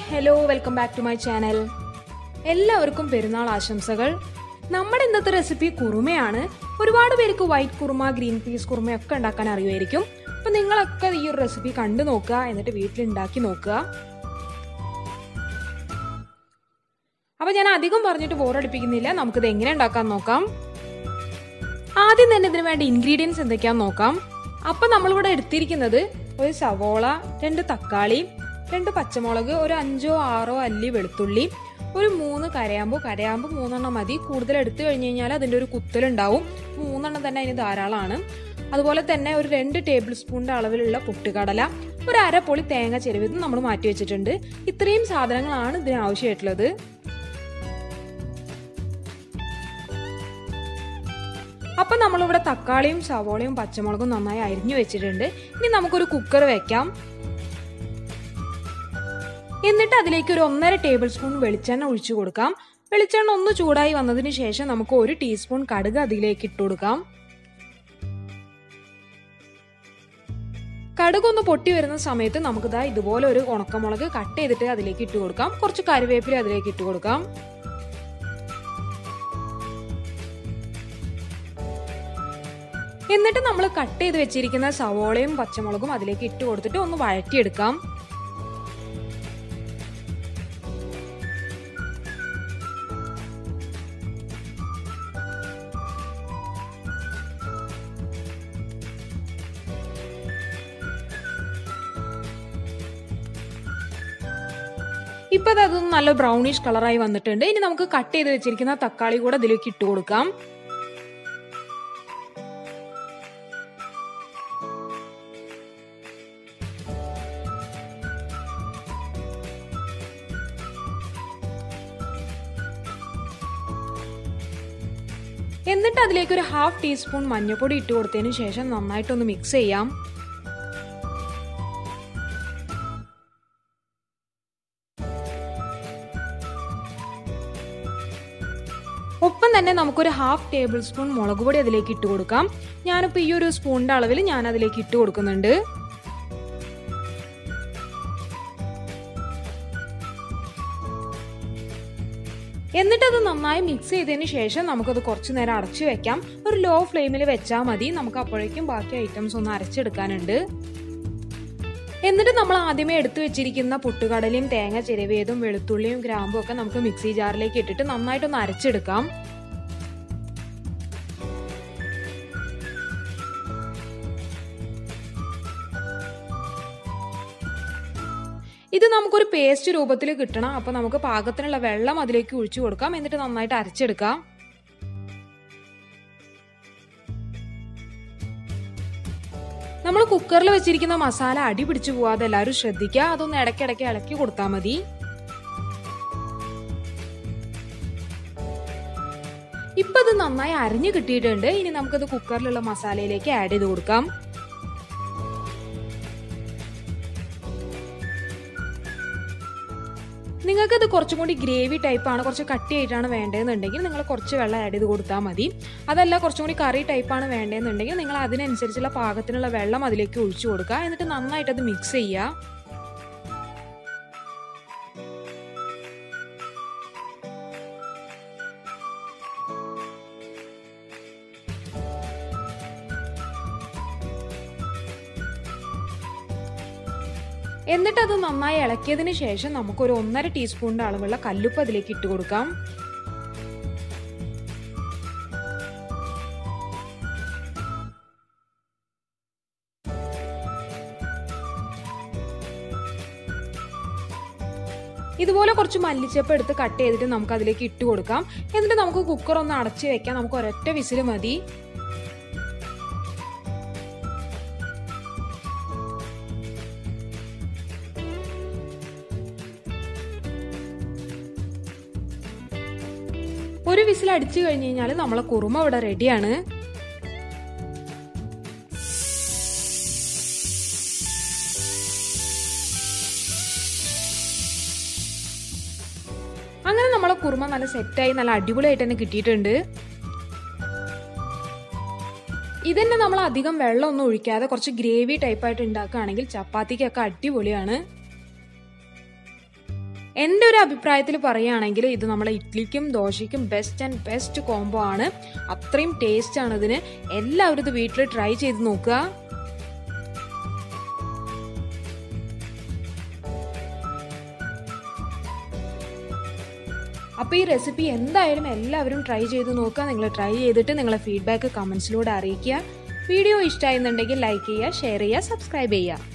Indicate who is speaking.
Speaker 1: hello welcome back to my channel എല്ലാവർക്കും പെരുന്നാൾ ആശംസകൾ നമ്മുടെ ഇന്നത്തെ റെസിപ്പി കുറുമയാണ് ഒരുപാട് പേർക്ക് white kurma green peas kurma ഒക്കെ ഉണ്ടാക്കാൻ അറിയുമായിരിക്കും അപ്പൊ നിങ്ങളൊക്കെ ഈ ഒരു റെസിപ്പി കണ്ടു നോക്കുക എന്നിട്ട് വീട്ടിൽ ഉണ്ടാക്കി നോക്കുക അപ്പൊ ഞാൻ അധികം പറഞ്ഞിട്ട് ബോറടിപ്പിക്കുന്നില്ല നമുക്കിത് എങ്ങനെ ഉണ്ടാക്കാൻ നോക്കാം ആദ്യം തന്നെ ഇതിന് വേണ്ട ഇൻഗ്രീഡിയൻസ് എന്തൊക്കെയാന്ന് നോക്കാം അപ്പൊ നമ്മളിവിടെ എടുത്തിരിക്കുന്നത് ഒരു സവോള രണ്ട് തക്കാളി രണ്ട് പച്ചമുളക് ഒരു അഞ്ചോ ആറോ അല്ലി വെളുത്തുള്ളി ഒരു മൂന്ന് കരയാമ്പു കരയാമ്പു മൂന്നെണ്ണം മതി കൂടുതൽ എടുത്തു കഴിഞ്ഞ് കഴിഞ്ഞാൽ അതിൻ്റെ ഒരു കുത്തലുണ്ടാവും മൂന്നെണ്ണം തന്നെ അതിന് ധാരാളമാണ് അതുപോലെ തന്നെ ഒരു രണ്ട് ടേബിൾ സ്പൂണിന്റെ അളവിലുള്ള പൊട്ടുകടല ഒരു അര പൊളി തേങ്ങ ചെരുവിത് നമ്മൾ മാറ്റി വെച്ചിട്ടുണ്ട് ഇത്രയും സാധനങ്ങളാണ് ഇതിന് ആവശ്യമായിട്ടുള്ളത് അപ്പൊ നമ്മളിവിടെ തക്കാളിയും സവോളയും പച്ചമുളകും നന്നായി അരിഞ്ഞു വെച്ചിട്ടുണ്ട് ഇനി നമുക്കൊരു കുക്കർ വെക്കാം എന്നിട്ട് അതിലേക്ക് ഒരു ഒന്നര ടേബിൾ സ്പൂൺ വെളിച്ചെണ്ണ ഒഴിച്ചു കൊടുക്കാം വെളിച്ചെണ്ണ ഒന്ന് ചൂടായി വന്നതിന് ശേഷം നമുക്ക് ഒരു ടീസ്പൂൺ കടുക് അതിലേക്ക് ഇട്ട് കൊടുക്കാം കടുക് ഒന്ന് പൊട്ടി വരുന്ന സമയത്ത് നമുക്കിതാ ഇതുപോലെ ഒരു ഉണക്കമുളക് കട്ട് ചെയ്തിട്ട് അതിലേക്ക് ഇട്ട് കൊടുക്കാം കുറച്ച് കറിവേപ്പില അതിലേക്ക് ഇട്ട് കൊടുക്കാം എന്നിട്ട് നമ്മൾ കട്ട് ചെയ്ത് വെച്ചിരിക്കുന്ന സവോളയും പച്ചമുളകും അതിലേക്ക് ഇട്ട് കൊടുത്തിട്ട് ഒന്ന് വഴറ്റിയെടുക്കാം ഇപ്പൊ അതൊന്ന് നല്ല ബ്രൗണിഷ് കളറായി വന്നിട്ടുണ്ട് ഇനി നമുക്ക് കട്ട് ചെയ്ത് വെച്ചിരിക്കുന്ന തക്കാളി കൂടെ അതിലേക്ക് ഇട്ട് കൊടുക്കാം എന്നിട്ട് അതിലേക്ക് ഒരു ഹാഫ് ടീസ്പൂൺ മഞ്ഞൾപ്പൊടി ഇട്ട് കൊടുത്തതിന് ശേഷം നന്നായിട്ടൊന്ന് മിക്സ് ചെയ്യാം ഒപ്പം തന്നെ നമുക്കൊരു ഹാഫ് ടേബിൾ സ്പൂൺ മുളക് പൊടി അതിലേക്ക് ഇട്ട് കൊടുക്കാം ഞാനിപ്പോൾ ഈ ഒരു സ്പൂണിന്റെ അളവിൽ ഞാൻ അതിലേക്ക് ഇട്ട് കൊടുക്കുന്നുണ്ട് എന്നിട്ട് അത് നന്നായി മിക്സ് ചെയ്തതിന് ശേഷം നമുക്കത് കുറച്ച് നേരം അടച്ചു വെക്കാം ഒരു ലോ ഫ്ലെയിമിൽ വെച്ചാൽ മതി നമുക്ക് അപ്പോഴേക്കും ബാക്കി ഐറ്റംസ് ഒന്ന് അരച്ചെടുക്കാനുണ്ട് എന്നിട്ട് നമ്മൾ ആദ്യമേ എടുത്തു വെച്ചിരിക്കുന്ന പുട്ടുകടലയും തേങ്ങ ചിരവിയതും വെളുത്തുള്ളിയും ഗ്രാമ്പും ഒക്കെ നമുക്ക് മിക്സി ജാറിലേക്ക് ഇട്ടിട്ട് നന്നായിട്ടൊന്ന് അരച്ചെടുക്കാം ഇത് നമുക്കൊരു പേസ്റ്റ് രൂപത്തിൽ കിട്ടണം അപ്പൊ നമുക്ക് പാകത്തിനുള്ള വെള്ളം അതിലേക്ക് ഒഴിച്ചു കൊടുക്കാം എന്നിട്ട് നന്നായിട്ട് അരച്ചെടുക്കാം നമ്മൾ കുക്കറിൽ വെച്ചിരിക്കുന്ന മസാല അടി പിടിച്ചു പോവാതെ എല്ലാവരും ശ്രദ്ധിക്കുക അതൊന്ന് ഇടയ്ക്കിടയ്ക്ക് ഇളക്കി കൊടുത്താൽ മതി ഇപ്പൊ ഇത് നന്നായി അരിഞ്ഞു കിട്ടിയിട്ടുണ്ട് ഇനി നമുക്കത് കുക്കറിലുള്ള മസാലയിലേക്ക് ആഡ് ചെയ്ത് കൊടുക്കാം നിങ്ങൾക്ക് ഇത് കുറച്ചും കൂടി ഗ്രേവി ടൈപ്പാണ് കുറച്ച് കട്ടിയായിട്ടാണ് വേണ്ടതെന്നുണ്ടെങ്കിൽ നിങ്ങൾ കുറച്ച് വെള്ളം ആഡ് ചെയ്ത് കൊടുത്താൽ മതി അതല്ല കുറച്ചും കൂടി കറി ടൈപ്പാണ് വേണ്ടതെന്നുണ്ടെങ്കിൽ നിങ്ങൾ അതിനനുസരിച്ചുള്ള പാകത്തിനുള്ള വെള്ളം അതിലേക്ക് ഒഴിച്ചു കൊടുക്കുക എന്നിട്ട് നന്നായിട്ട് അത് മിക്സ് ചെയ്യുക എന്നിട്ട് അത് നന്നായി ഇളക്കിയതിന് ശേഷം നമുക്കൊരു ഒന്നര ടീസ്പൂണിന്റെ അളവുള്ള കല്ലുപ്പ് അതിലേക്ക് ഇട്ട് കൊടുക്കാം ഇതുപോലെ കുറച്ച് മല്ലിച്ചപ്പ് എടുത്ത് കട്ട് ചെയ്തിട്ട് നമുക്ക് അതിലേക്ക് ഇട്ട് കൊടുക്കാം എന്നിട്ട് നമുക്ക് കുക്കർ ഒന്ന് അടച്ചു വെക്കാം നമുക്ക് ഒരൊറ്റ വിസിൽ മതി ഒരു വിസിൽ അടിച്ചു കഴിഞ്ഞ് കഴിഞ്ഞാൽ നമ്മളെ കുറുമ ഇവിടെ റെഡിയാണ് അങ്ങനെ നമ്മളെ കുറുമ നല്ല സെറ്റായി നല്ല അടിപൊളിയായിട്ട് തന്നെ കിട്ടിയിട്ടുണ്ട് ഇതന്നെ നമ്മൾ അധികം വെള്ളമൊന്നും ഒഴിക്കാതെ കുറച്ച് ഗ്രേവി ടൈപ്പായിട്ട് ഉണ്ടാക്കുകയാണെങ്കിൽ ചപ്പാത്തിക്കൊക്കെ അടിപൊളിയാണ് എൻ്റെ ഒരു അഭിപ്രായത്തിൽ പറയുകയാണെങ്കിൽ ഇത് നമ്മളെ ഇഡ്ലിക്കും ദോശയ്ക്കും ബെസ്റ്റ് ആൻഡ് ബെസ്റ്റ് കോംബോ ആണ് അത്രയും ടേസ്റ്റ് ആണ് ഇതിന് എല്ലാവരും ഇത് വീട്ടിൽ ട്രൈ ചെയ്ത് നോക്കുക അപ്പോൾ ഈ റെസിപ്പി എന്തായാലും എല്ലാവരും ട്രൈ ചെയ്ത് നോക്കുക നിങ്ങൾ ട്രൈ ചെയ്തിട്ട് നിങ്ങളെ ഫീഡ്ബാക്ക് കമൻസിലൂടെ അറിയിക്കുക വീഡിയോ ഇഷ്ടമായിരുന്നുണ്ടെങ്കിൽ ലൈക്ക് ചെയ്യുക ഷെയർ ചെയ്യുക സബ്സ്ക്രൈബ് ചെയ്യുക